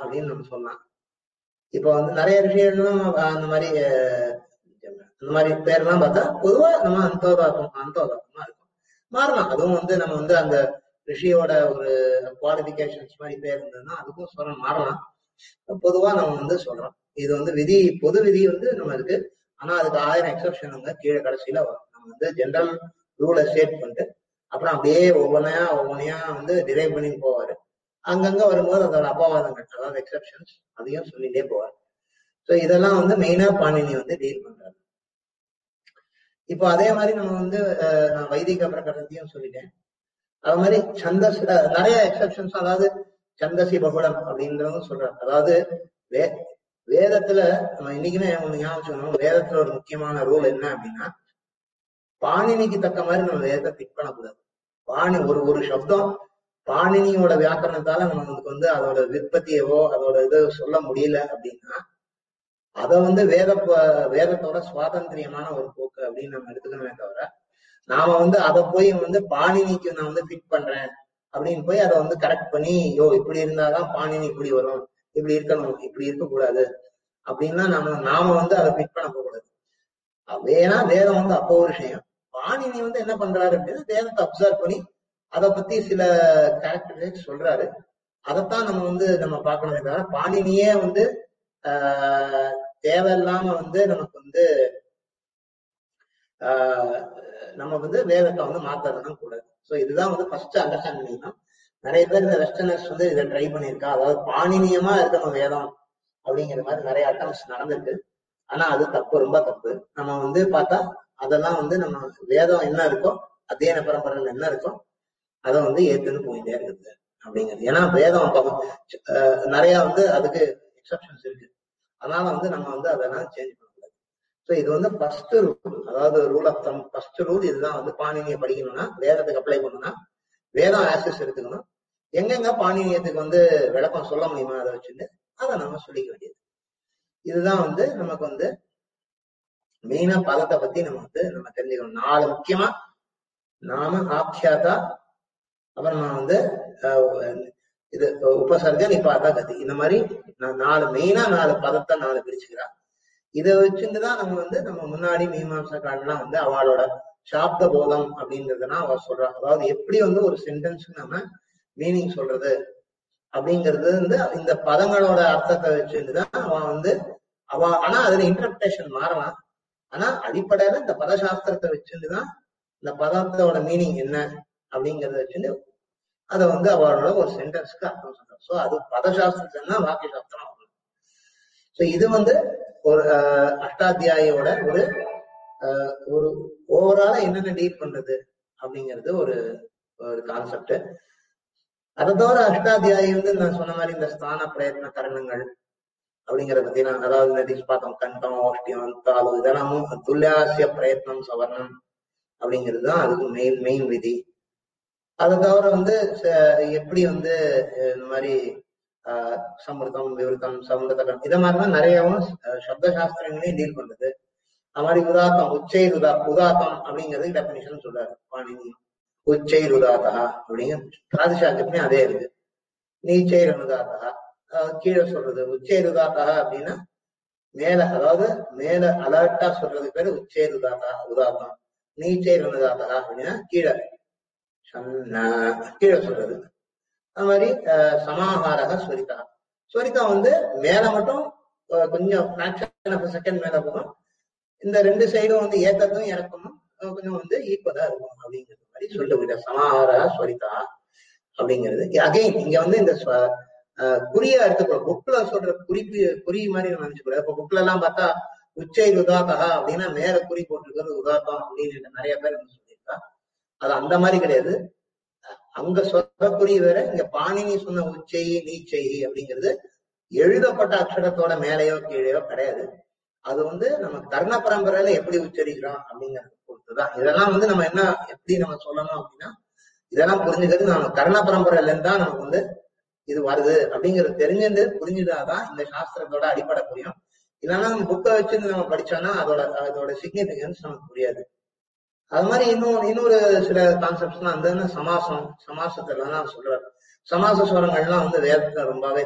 அப்படின்னு நம்ம சொல்லலாம் இப்போ வந்து நிறைய விஷயங்களும் அந்த மாதிரி அஹ், அந்த மாதிரி பேர்லாம் பார்த்தா பொதுவா நம்ம அந்தோதாக்கம் அந்தோதாக்கமா இருக்கும் மாறலாம் அதுவும் வந்து நம்ம வந்து அந்த ரிஷியோட ஒரு குவாலிபிகேஷன்ஸ் மாதிரி பேர் இருந்ததுன்னா அதுக்கும் சொல்ல மாறலாம் பொதுவா நம்ம வந்து சொல்றோம் இது வந்து விதி பொது விதி வந்து நம்ம இருக்கு ஆனா அதுக்கு ஆயிரம் எக்ஸப்ஷன் வந்து கீழே கடைசியில வரும் நம்ம வந்து ஜென்ரல் ரூலை ஸ்டேட் பண்ணிட்டு அப்புறம் அப்படியே ஒவ்வொன்றையா ஒவ்வொன்றையா வந்து டிரைவ் பண்ணி போவாரு அங்கங்க வரும்போது அதோட அபவாதங்கள் அதாவது எக்ஸப்ஷன்ஸ் அதையும் சொல்லிட்டே போவார் ஸோ இதெல்லாம் வந்து மெயினா பாணினி வந்து டீல் பண்றாரு இப்போ அதே மாதிரி நம்ம வந்து அஹ், நான் வைதிக பிரகடனத்தையும் சொல்லிட்டேன் அது மாதிரி சந்தஸ் அஹ், நிறைய எக்ஸப்ஷன்ஸ் அதாவது சந்தசி பகுடம் அப்படின்றதும் சொல்றாரு அதாவது வே வேதத்துல நம்ம இன்னைக்குமே ஒண்ணு ஞாபகம் வச்சுக்கணும் வேதத்துல ஒரு முக்கியமான ரூல் என்ன அப்படின்னா பாணினிக்கு தக்க மாதிரி நம்ம வேதத்தை பிக் பண்ணக்கூடாது பாணி ஒரு ஒரு சப்தம் பாணினியோட வியாக்கரணத்தால நமக்கு வந்து அதோட விற்பத்தியவோ அதோட இது சொல்ல முடியல அப்படின்னா அதை வந்து வேத ப- வேதத்தோட சுவாதந்திரியமான ஒரு போக்கு அப்படின்னு நம்ம எடுத்துக்கணுமே தவிர நாம வந்து அதை போய் வந்து பாணினிக்கு நான் வந்து ஃபிட் பண்றேன் அப்படின்னு போய் அதை வந்து கரெக்ட் பண்ணி யோ இப்படி இருந்தாதான் பாணினி இப்படி வரும் இப்படி இருக்கணும் இப்படி இருக்கக்கூடாது அப்படின்னா நம்ம நாம வந்து அதை ஃபிட் பண்ண போகக்கூடாது வேணா வேதம் வந்து அப்போ ஒரு விஷயம் பாணினி வந்து என்ன பண்றாரு அப்படின்னா வேதத்தை அப்சர்வ் பண்ணி அதை பத்தி சில கேரக்டரிஸ்டிக்ஸ் சொல்றாரு அதைத்தான் நம்ம வந்து நம்ம பார்க்கணுமே தவிர பாணினியே வந்து ஆஹ் தேவையில்லாம வந்து நமக்கு வந்து ஆஹ் நம்ம வந்து வேதத்தை வந்து மாத்தறதுலாம் கூடாது ஸோ இதுதான் வந்து ஃபர்ஸ்ட் அண்டர்ஸ்டாண்ட் பண்ணிக்கணும் நிறைய பேர் இந்த வெஸ்டர்னர்ஸ் வந்து இதை ட்ரை பண்ணியிருக்கா அதாவது பாணினியமா இருக்கணும் வேதம் அப்படிங்கிற மாதிரி நிறைய அட்டம்ஸ் நடந்திருக்கு ஆனா அது தப்பு ரொம்ப தப்பு நம்ம வந்து பார்த்தா அதெல்லாம் வந்து நம்ம வேதம் என்ன இருக்கோ அத்தியன பரம்பரையில் என்ன இருக்கோ அதை வந்து ஏத்துன்னு போயிட்டே இருக்குது அப்படிங்கிறது ஏன்னா வேதம் பகம் அஹ் நிறைய வந்து அதுக்கு எக்ஸப்ஷன்ஸ் இருக்கு அதனால வந்து நம்ம வந்து அதெல்லாம் சேஞ்ச் பண்ணக்கூடாது ஸோ இது வந்து ஃபர்ஸ்ட் ரூல் அதாவது rule of thumb first rule இதுதான் வந்து பாணினியை படிக்கணும்னா வேதத்துக்கு அப்ளை பண்ணணும்னா வேதம் ஆக்சஸ் எடுத்துக்கணும் எங்கெங்க பாணினியத்துக்கு வந்து விளக்கம் சொல்ல முடியுமா அதை வச்சுட்டு அதை நம்ம சொல்லிக்க வேண்டியது இதுதான் வந்து நமக்கு வந்து மெயினா பதத்தை பத்தி நம்ம வந்து நம்ம தெரிஞ்சுக்கணும் நாலு முக்கியமா நாம ஆக்கியாதா அப்புறம் நான் வந்து அஹ், இது உபசர்க நிபாதா கதி இந்த மாதிரி நான் நாலு மெயினா நாலு பதத்தை நாலு பிரிச்சுக்கிறா இதை வச்சுட்டு தான் நம்ம வந்து நம்ம முன்னாடி மீமாம்சக்காரன்லாம் வந்து அவளோட சாப்த போதம் அப்படின்றதுனா அவ சொல்றா அதாவது எப்படி வந்து ஒரு சென்டென்ஸ்க்கு நம்ம மீனிங் சொல்றது அப்படிங்கிறது வந்து இந்த பதங்களோட அர்த்தத்தை வச்சுட்டு தான் அவன் வந்து அவ ஆனா அதுல இன்டர்பிரேஷன் மாறலாம் ஆனா அடிப்படையில இந்த பதசாஸ்திரத்தை வச்சுட்டு தான் இந்த பதத்தோட மீனிங் என்ன அப்படிங்கறத வச்சுட்டு அதை வந்து அவளோட ஒரு சென்டென்ஸ்க்கு அர்த்தம் சொல்றான் சோ அது பதசாஸ்திரத்துனா வாக்கிய சாஸ்திரம் ஆகும் சோ இது வந்து ஒரு அஹ், அஷ்டாத்தியாயோட ஒரு அஹ், ஒரு ஓவராலா என்னென்ன டீல் பண்றது அப்படிங்கிறது ஒரு ஒரு கான்செப்ட் அதை தவிர அஷ்டாத்தியாயி வந்து நான் சொன்ன மாதிரி இந்த ஸ்தான பிரயத்ன கரணங்கள் அப்படிங்கிறத பத்தி நான் அதாவது இந்த டிஷ் பார்த்தோம் கண்டம் ஓஷ்டியம் அந்தாலும் இதெல்லாமும் துல்லியாசிய பிரயத்னம் சவர்ணம் அப்படிங்கிறது தான் அதுக்கு மெயின் மெயின் விதி அதை தவிர வந்து ச- எப்படி வந்து அஹ், இந்த மாதிரி ஆஹ், சமிருதம் விவருத்தம் சமுதகம் இதை மாதிரிலாம் நிறையவும் அஹ், சப்த சாஸ்திரங்களையும் டீல் பண்றது அது மாதிரி உதாத்தம் உச்சை உதா உதாத்தம் அப்படிங்கிறது டெபினிஷன் சொல்றாரு பாணினி உச்சை உதாத்தா அப்படிங்கிற பிராதிசாக்கியத்துலயும் அதே இருக்கு நீச்சை உதாத்தா அதாவது கீழே சொல்றது உச்சை உதாத்தா அப்படின்னா மேல அதாவது மேல அலர்ட்டா சொல்றது பேரு உச்சை உதாத்தா உதாத்தம் நீச்சை உதாத்தா அப்படின்னா கீழே சன்ன- கீழே சொல்றது அது மாதிரி அஹ், சமாஹாரக ஸ்வரிதா ஸ்வரிதா வந்து மேல மட்டும் அஹ், கொஞ்சம் ஃபிராக்ஷன் ஆஃப் செகண்ட் மேல போகும் இந்த ரெண்டு சைடும் வந்து ஏத்தத்தும் இறக்கமும் அஹ், கொஞ்சம் வந்து ஈக்குவலா இருக்கும் அப்படிங்கிற மாதிரி சொல்லிட்டு போயிட்டேன் சமாஹார ஸ்வரிதா அப்படிங்கிறது அகைன் இங்க வந்து இந்த ஸ்வ- அஹ், குறியா எடுத்துக்கணும் புக்ல சொல்ற குறிப்பு குறி மாதிரி நம்ம நினைச்சுக்கூடாது இப்ப புக்ல எல்லாம் பார்த்தா உச்சை உதாத்தகா அப்படின்னா மேல குறி போட்டிருக்கிறது உதாத்தம் அப்படின்னு நிறைய பேர் வந்து சொல்லியிருக்கா அது அந்த மாதிரி கிடையாது அங்க சொல்லக்குறி வேற இங்க பாணினி சொன்ன உச்சை நீச்சை அப்படிங்கிறது எழுதப்பட்ட அக்ஷரத்தோட மேலேயோ கீழேயோ கிடையாது அது வந்து நம்ம கர்ண பரம்பரையில எப்படி உச்சரிக்கிறோம் அப்படிங்கறது பொறுத்துதான் இதெல்லாம் வந்து நம்ம என்ன எப்படி நம்ம சொல்லணும் அப்படின்னா இதெல்லாம் புரிஞ்சுக்கிறது நம்ம கர்ண பரம்பரையில இருந்து தான் நமக்கு வந்து இது வருது அப்படிங்கிறது தெரிஞ்சுட்டு புரிஞ்சுதாதான் இந்த சாஸ்திரத்தோட அடிப்படை புரியும் இல்லைன்னா நம்ம புக்கை வச்சு நம்ம படிச்சோம்னா அதோட அதோட சிக்னிபிகன்ஸ் நமக்கு புரியாது அது மாதிரி இன்னும் இன்னொரு சில கான்செப்ட்ஸ்லாம் வந்து சமாசம் சமாசத்துல தான் சொல்றாரு சமாச ஸ்வரங்கள்லாம் வந்து வேதத்துல ரொம்பவே